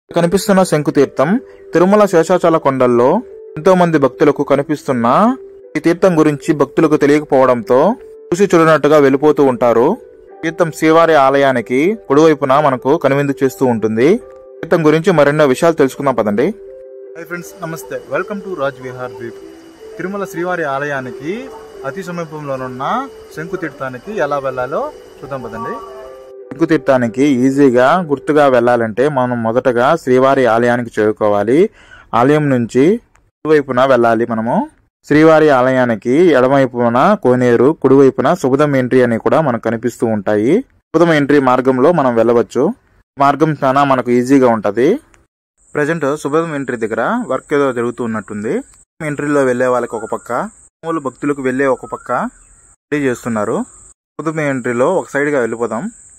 కనిపిస్తున్న శంకుతీర్థం తిరుమల శేషాచల కొండల్లో ఎంతో మంది భక్తులకు కనిపిస్తున్న ఈ తీర్థం గురించి భక్తులకు తెలియకపోవడంతో చూసి చూడనట్టుగా వెళ్ళిపోతూ ఉంటారు తీర్థం శ్రీవారి ఆలయానికి కుడివైపున మనకు కనువిందు చేస్తూ ఉంటుంది తీర్థం గురించి మరెన్నో విషయాలు తెలుసుకుందాం పదండి హాయ్ ఫ్రెండ్స్ నమస్తే వెల్కమ్ టు రాజ్ విహార్ ద్వీప్ తిరుమల శ్రీవారి ఆలయానికి అతి సమీపంలోనున్న శంకు తీర్థానికి ఎలా వెళ్ళాలో చూద్దాం పదండి శంకుతీర్థానికి ఈజీగా గుర్తుగా వెళ్ళాలంటే మనం మొదటగా శ్రీవారి ఆలయానికి చేరుకోవాలి ఆలయం నుంచి కుడివైపున వెళ్ళాలి మనము శ్రీవారి ఆలయానికి ఎడమవైపున కోనేరు కుడివైపున సుబుధం ఎంట్రీ అని కూడా మనకు కనిపిస్తూ ఉంటాయి సుబుధం ఎంట్రీ మార్గంలో మనం వెళ్ళవచ్చు మార్గం చాలా మనకు ఈజీగా ఉంటది ప్రజెంట్ సుబుధం ఎంట్రీ దగ్గర వర్క్ ఏదో జరుగుతూ ఉన్నట్టుంది ఎంట్రీలో వెళ్ళే వాళ్ళకి ఒక పక్క మామూలు భక్తులకు వెళ్ళే ఒక పక్క రెడీ చేస్తున్నారు సుబుధం ఎంట్రీలో ఒక సైడ్ గా వెళ్ళిపోదాం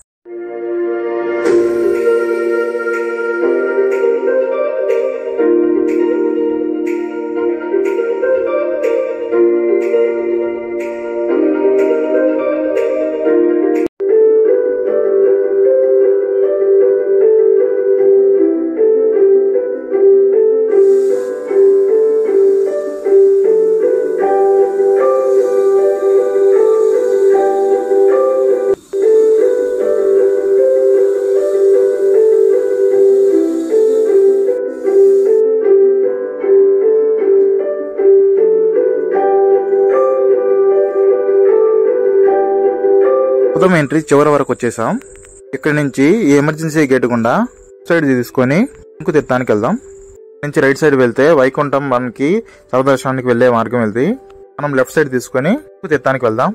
ఉదయం ఎంట్రీ చివరి వరకు వచ్చేసాం ఇక్కడ నుంచి ఈ ఎమర్జెన్సీ గేట్ గుండా సైడ్ తీసుకొని ఇంకో తీర్థానికి వెళ్దాం నుంచి రైట్ సైడ్ వెళ్తే వైకుంఠం మనకి సర్వదర్శనానికి వెళ్ళే మార్గం వెళ్తే మనం లెఫ్ట్ సైడ్ తీసుకొని ఇంకో తీర్థానికి వెళ్దాం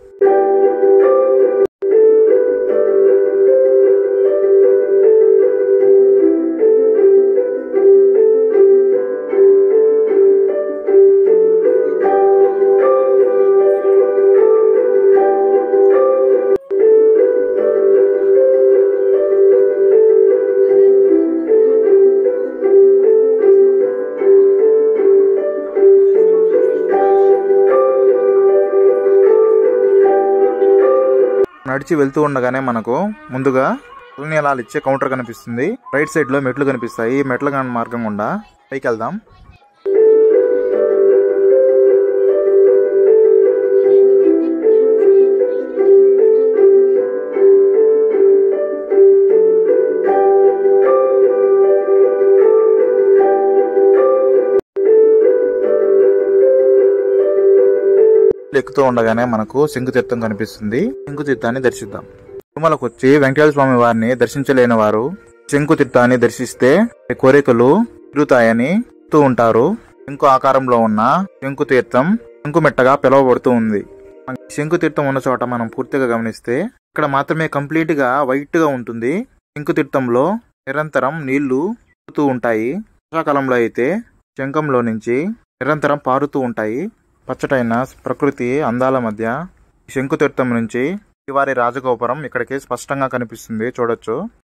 నడిచి వెళ్తూ ఉండగానే మనకు ముందుగా నీలాలు ఇచ్చే కౌంటర్ కనిపిస్తుంది రైట్ సైడ్ లో మెట్లు కనిపిస్తాయి ఈ మెట్ల గా- మార్గం గుండా పైకి వెళ్దాం ఎక్కుతూ ఉండగానే మనకు శంకుతీర్థం కనిపిస్తుంది శంకుతీర్థాన్ని దర్శిద్దాం తిరుమలకు వచ్చి వెంకటేశ్వర స్వామి వారిని దర్శించలేని వారు శంకుతీర్థాన్ని దర్శిస్తే కోరికలు తిరుగుతాయని చెప్తూ ఉంటారు శంకు ఆకారంలో ఉన్న శంకుతీర్థం శంకుమెట్టగా పిలువబడుతూ ఉంది మనకి శంకుతీర్థం ఉన్న చోట మనం పూర్తిగా గమనిస్తే ఇక్కడ మాత్రమే కంప్లీట్ గా వైట్ గా ఉంటుంది శంకుతీర్థంలో నిరంతరం నీళ్లు ఊరుతూ ఉంటాయి వర్షాకాలంలో అయితే శంఖంలో నుంచి నిరంతరం పారుతూ ఉంటాయి పచ్చటైన ప్రకృతి అందాల మధ్య ఈ శంకుతీర్థం నుంచి శ్రీవారి రాజగోపురం ఇక్కడికి స్పష్టంగా కనిపిస్తుంది చూడొచ్చు